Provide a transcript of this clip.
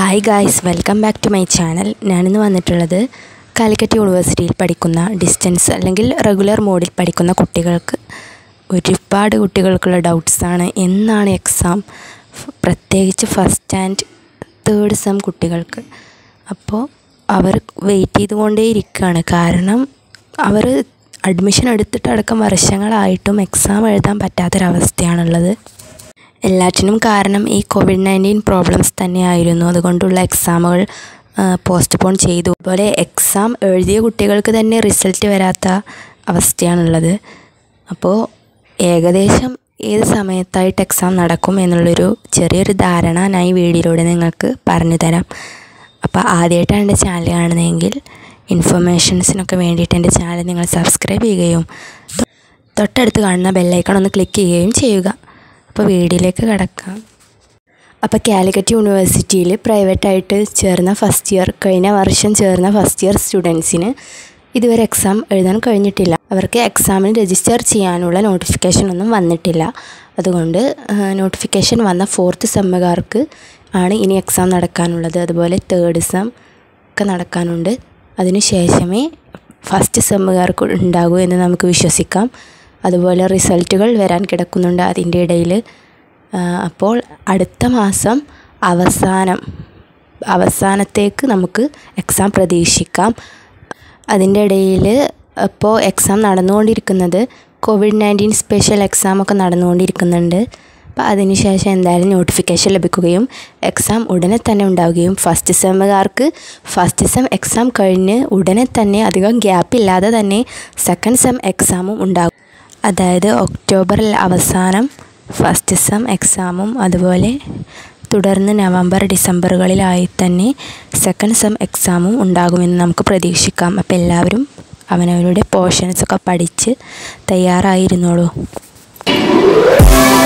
hi guys welcome back to my channel ഞാനിന്ന് വന്നിട്ടുള്ളത് കാലിക്കറ്റ് യൂണിവേഴ്സിറ്റിയിൽ പഠിക്കുന്ന ഡിസ്റ്റൻസ് അല്ലെങ്കിൽ റെഗുലർ മോഡിൽ പഠിക്കുന്ന കുട്ടികൾക്ക് ഒരുപാട് കുട്ടികൾക്കുള്ള ഡൗട്ട്സാണ് എന്നാണ് എക്സാം പ്രത്യേകിച്ച് ഫസ്റ്റ് ആൻഡ് തേർഡ് സെം കുട്ടികൾക്ക് അപ്പോൾ അവർ വെയിറ്റ് ചെയ്തുകൊണ്ടേ ഇരിക്കുകയാണ് കാരണം അവർ അഡ്മിഷൻ എടുത്തിട്ടടക്കം വർഷങ്ങളായിട്ടും എക്സാം എഴുതാൻ പറ്റാത്തൊരവസ്ഥയാണുള്ളത് എല്ലാറ്റിനും കാരണം ഈ കോവിഡ് നയൻറ്റീൻ പ്രോബ്ലംസ് തന്നെയായിരുന്നു അതുകൊണ്ടുള്ള എക്സാമുകൾ പോസ്റ്റ്പോൺ ചെയ്തു അതുപോലെ എക്സാം എഴുതിയ കുട്ടികൾക്ക് തന്നെ റിസൾട്ട് വരാത്ത അവസ്ഥയാണുള്ളത് അപ്പോൾ ഏകദേശം ഏത് സമയത്തായിട്ട് എക്സാം നടക്കും എന്നുള്ളൊരു ചെറിയൊരു ധാരണ ഞാൻ ഈ വീഡിയോയിലൂടെ നിങ്ങൾക്ക് പറഞ്ഞു തരാം അപ്പോൾ ആദ്യമായിട്ടാണ് എൻ്റെ ചാനൽ കാണുന്നതെങ്കിൽ ഇൻഫർമേഷൻസിനൊക്കെ വേണ്ടിയിട്ട് എൻ്റെ ചാനൽ നിങ്ങൾ സബ്സ്ക്രൈബ് ചെയ്യുകയും തൊട്ടടുത്ത് കാണുന്ന ബെല്ലൈക്കൺ ഒന്ന് ക്ലിക്ക് ചെയ്യുകയും ചെയ്യുക അപ്പോൾ വീഡിയോയിലേക്ക് കിടക്കാം അപ്പോൾ കാലിക്കറ്റ് യൂണിവേഴ്സിറ്റിയിൽ പ്രൈവറ്റായിട്ട് ചേർന്ന ഫസ്റ്റ് ഇയർ കഴിഞ്ഞ വർഷം ചേർന്ന ഫസ്റ്റ് ഇയർ സ്റ്റുഡൻസിന് ഇതുവരെ എക്സാം എഴുതാൻ കഴിഞ്ഞിട്ടില്ല അവർക്ക് എക്സാമിന് രജിസ്റ്റർ ചെയ്യാനുള്ള നോട്ടിഫിക്കേഷൻ ഒന്നും വന്നിട്ടില്ല അതുകൊണ്ട് നോട്ടിഫിക്കേഷൻ വന്ന ഫോർത്ത് സെമ്മുകാർക്ക് ആണ് ഇനി എക്സാം നടക്കാനുള്ളത് അതുപോലെ തേർഡ് സെം ഒക്കെ നടക്കാനുണ്ട് അതിന് ശേഷമേ ഫസ്റ്റ് സെമ്മുകാർക്ക് ഉണ്ടാകൂ എന്ന് നമുക്ക് വിശ്വസിക്കാം അതുപോലെ റിസൾട്ടുകൾ വരാൻ കിടക്കുന്നുണ്ട് അതിൻ്റെ ഇടയിൽ അപ്പോൾ അടുത്ത മാസം അവസാനം അവസാനത്തേക്ക് നമുക്ക് എക്സാം പ്രതീക്ഷിക്കാം അതിൻ്റെ ഇടയിൽ ഇപ്പോൾ എക്സാം നടന്നുകൊണ്ടിരിക്കുന്നത് കോവിഡ് നയൻറ്റീൻ സ്പെഷ്യൽ എക്സാമൊക്കെ നടന്നുകൊണ്ടിരിക്കുന്നുണ്ട് അപ്പോൾ അതിനുശേഷം എന്തായാലും നോട്ടിഫിക്കേഷൻ ലഭിക്കുകയും എക്സാം ഉടനെ തന്നെ ഉണ്ടാവുകയും ഫസ്റ്റ് സെമ്മുകാർക്ക് ഫസ്റ്റ് സെം എക്സാം കഴിഞ്ഞ് ഉടനെ തന്നെ അധികം ഗ്യാപ്പില്ലാതെ തന്നെ സെക്കൻഡ് സെം എക്സാമും ഉണ്ടാകും അതായത് ഒക്ടോബറിൽ അവസാനം ഫസ്റ്റ് സെം എക്സാമും അതുപോലെ തുടർന്ന് നവംബർ ഡിസംബറുകളിലായി തന്നെ സെക്കൻഡ് സെം എക്സാമും ഉണ്ടാകുമെന്ന് നമുക്ക് പ്രതീക്ഷിക്കാം അപ്പോൾ എല്ലാവരും അവനവരുടെ പോർഷൻസൊക്കെ പഠിച്ച് തയ്യാറായിരുന്നോളൂ